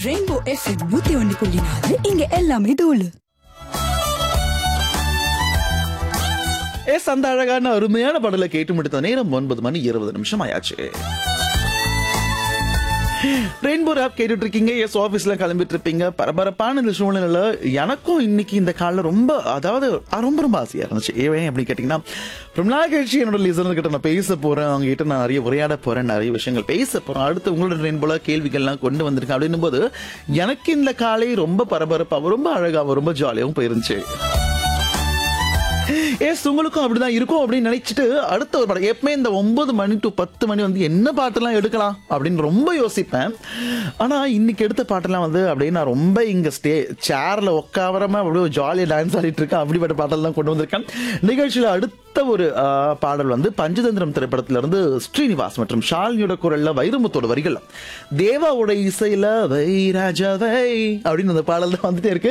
rainbow FM நூத்தி ஒன்னு புள்ளி நாலு இங்க எல்லாமே தோலு எஸ் அந்த அழகான அருமையான பாடலை கேட்டு முடித்த நேரம் ஒன்பது மணி இருபது நிமிஷம் ஆயாச்சு ரெயின்போ ஆப் கேட்டுட்டு இருக்கீங்க எஸ் ஆஃபீஸ்ல கிளம்பிட்டு இருப்பீங்க பரபரப்பான இந்த சூழ்நிலையில எனக்கும் இன்னைக்கு இந்த காலில் ரொம்ப அதாவது அஹ், ரொம்ப ரொம்ப ஆசையா இருந்துச்சு ஏன் அப்படின்னு கேட்டீங்கன்னா ரொம்ப நாள் கழிச்சு என்னோட லிசனர் கிட்ட நான் பேச போறேன் அவங்க கிட்ட நான் நிறைய உரையாட போறேன் நிறைய விஷயங்கள் பேச போறேன் அடுத்து உங்களோட ரெயின்போல கேள்விகள்லாம் கொண்டு வந்திருக்கேன் அப்படின்னும் போது எனக்கு இந்த காலை ரொம்ப பரபரப்பாகவும் ரொம்ப அழகாகவும் ரொம்ப ஜாலியாகவும் போயிருந்துச்சு எஸ் உங்களுக்கும் அப்படிதான் இருக்கும் அப்படின்னு நினைச்சிட்டு அடுத்த ஒரு படம் எப்பவுமே இந்த ஒன்பது மணி டு பத்து மணி வந்து என்ன பாட்டெல்லாம் எடுக்கலாம் அப்படின்னு ரொம்ப யோசிப்பேன் ஆனா இன்னைக்கு எடுத்த பாட்டெல்லாம் வந்து அப்படியே நான் ரொம்ப இங்க ஸ்டே சேர்ல உட்காவரமா அப்படியே ஜாலியா டான்ஸ் ஆடிட்டு இருக்கேன் அப்படிப்பட்ட பாட்டெல்லாம் கொண்டு வந்திருக்கேன் நிகழ்ச்சியில அடுத்த ஒரு ஆ, பாடல் வந்து பஞ்சதந்திரம் திரைப்படத்துல இருந்து ஸ்ரீனிவாஸ் மற்றும் ஷாலினியோட குரல்ல வைரமுத்தோட வரிகள் தேவாவோட இசையில வை ராஜா வை அப்படின்னு அந்த பாடல் தான் வந்துட்டே இருக்கு